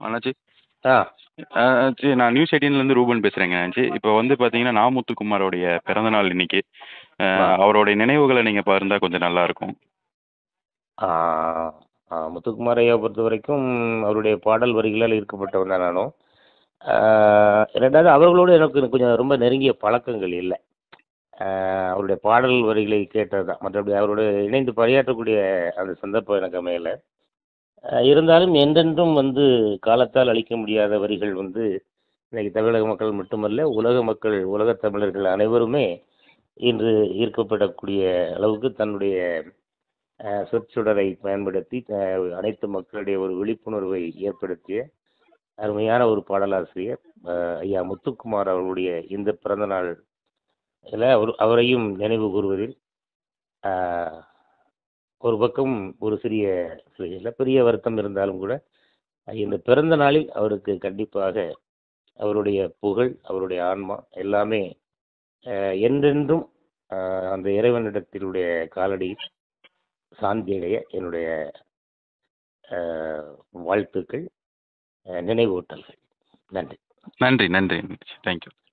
அண்ணாச்சி ஆ ஆ, சரி நான் நியூஸ் எயிட்டீன்லேருந்து ரூபன் பேசுகிறேங்க அண்ணாச்சி இப்போ வந்து பார்த்தீங்கன்னா நா முத்துக்குமாரோடைய பிறந்தநாள் இன்னைக்கு ஆ, ஆ. அவருடைய நினைவுகளை நீங்கள் பகிர்ந்தா கொஞ்சம் நல்லா இருக்கும் ஆ, ஆ, முத்துக்குமார் ஐயா பொறுத்த வரைக்கும் அவருடைய பாடல் வரிகளால் ஈர்க்கப்பட்டவன் தான் நானும் ஆ, ரெண்டாவது அவர்களோடு எனக்கு கொஞ்சம் ரொம்ப நெருங்கிய பழக்கங்கள் இல்லை ஆ, அவருடைய பாடல் வரிகளை கேட்டது தான் மற்றபடி அவரோடு இணைந்து பணியாற்றக்கூடிய அந்த சந்தர்ப்பம் எனக்கு அமையலை ஆ, இருந்தாலும் என்றென்றும் வந்து காலத்தால் அழிக்க முடியாத வரிகள் வந்து இன்னைக்கு தமிழக மக்கள் மட்டுமல்ல உலக மக்கள் உலகத் தமிழர்கள் அனைவருமே இன்று ஈர்க்கப்படக்கூடிய அளவுக்கு தன்னுடைய அஹ், சொற்சுடரை பயன்படுத்தி அஹ், அனைத்து மக்களுடைய ஒரு விழிப்புணர்வை ஏற்படுத்திய அருமையான ஒரு பாடலாசிரியர் அஹ், ஐயா முத்துக்குமார் அவர்களுடைய இந்த பிறந்த நாள் அவர் அவரையும் நினைவு கூறுவதில் அஹ், ஒரு பக்கம் ஒரு சிறிய சிறிய இல்ல, பெரிய வருத்தம் இருந்தாலும் கூட இந்த பிறந்த நாளில் அவருக்கு கண்டிப்பாக அவருடைய புகழ் அவருடைய ஆன்மா எல்லாமே அஹ், என்றென்றும் அஹ், அந்த இறைவனிடத்தினுடைய காலடியில் சாந்தி அடைய என்னுடைய அஹ், வாழ்த்துக்கள் அஹ், நினைவூட்டல்கள் நன்றி நன்றி நன்றி தேங்க்யூ